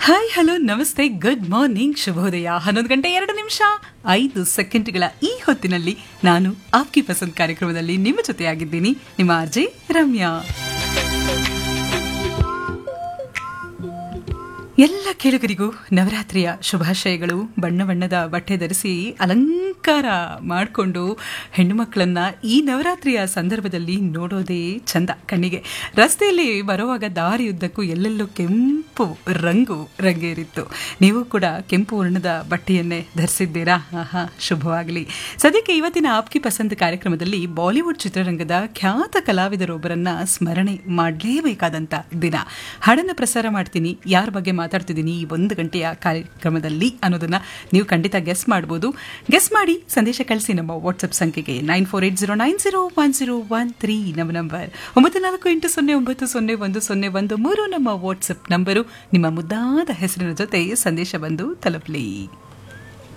hi hello ನಮಸ್ತೆ good morning ಶುಭೋದಯ ಹನ್ನೊಂದು ಗಂಟೆ ಎರಡು ನಿಮಿಷ ಐದು ಸೆಕೆಂಡ್ಗಳ ಈ ಹೊತ್ತಿನಲ್ಲಿ ನಾನು ಆಪ್ಕಿ ಪಸಂದ್ ಕಾರ್ಯಕ್ರಮದಲ್ಲಿ ನಿಮ್ಮ ಜೊತೆಯಾಗಿದ್ದೀನಿ ನಿಮ್ಮ ಆರ್ಜೆ ರಮ್ಯಾ ಎಲ್ಲ ಕೇಳುಗರಿಗೂ ನವರಾತ್ರಿಯ ಶುಭಾಶಯಗಳು ಬಣ್ಣ ಬಣ್ಣದ ಬಟ್ಟೆ ಧರಿಸಿ ಅಲಂಕಾರ ಮಾಡಿಕೊಂಡು ಹೆಣ್ಣು ಮಕ್ಕಳನ್ನ ಈ ನವರಾತ್ರಿಯ ಸಂದರ್ಭದಲ್ಲಿ ನೋಡೋದೇ ಚಂದ ಕಣ್ಣಿಗೆ ರಸ್ತೆಯಲ್ಲಿ ಬರುವಾಗ ದಾರಿಯುದ್ದಕ್ಕೂ ಎಲ್ಲೆಲ್ಲೂ ಕೆಂಪು ರಂಗು ರಂಗೇರಿತ್ತು ನೀವು ಕೂಡ ಕೆಂಪು ವರ್ಣದ ಬಟ್ಟೆಯನ್ನೇ ಧರಿಸಿದ್ದೀರಾ ಆಹಾ ಶುಭವಾಗಲಿ ಸದ್ಯಕ್ಕೆ ಇವತ್ತಿನ ಆಪ್ಕಿ ಪಸಂದ್ ಕಾರ್ಯಕ್ರಮದಲ್ಲಿ ಬಾಲಿವುಡ್ ಚಿತ್ರರಂಗದ ಖ್ಯಾತ ಕಲಾವಿದರೊಬ್ಬರನ್ನ ಸ್ಮರಣೆ ಮಾಡಲೇಬೇಕಾದಂತ ದಿನ ಹಾಡನ್ನ ಪ್ರಸಾರ ಮಾಡ್ತೀನಿ ಯಾರ ಬಗ್ಗೆ ಮಾತಾಡ್ತಿದ್ದೀನಿ ಈ ಒಂದು ಗಂಟೆಯ ಕಾರ್ಯಕ್ರಮದಲ್ಲಿ ಅನ್ನೋದನ್ನ ನೀವು ಖಂಡಿತ ಗೆಸ್ ಮಾಡ್ಬೋದು ಗೆಸ್ ಮಾಡಿ ಸಂದೇಶ ಕಳಿಸಿ ನಮ್ಮ ವಾಟ್ಸ್ಆಪ್ ಸಂಖ್ಯೆಗೆ nine four eight zero nine zero one zero one three ನಮ್ಮ ನಂಬರ್ ಒಂಬತ್ತು ನಾಲ್ಕು ಎಂಟು ಸೊನ್ನೆ ಒಂಬತ್ತು ಸೊನ್ನೆ ಒಂದು ಸೊನ್ನೆ ಒಂದು ಮೂರು ನಮ್ಮ ವಾಟ್ಸ್ಆಪ್ ನಂಬರು ನಿಮ್ಮ ಮುದ್ದಾದ ಹೆಸರಿನ ಜೊತೆ ಸಂದೇಶ ಬಂದು ತಲುಪಲಿ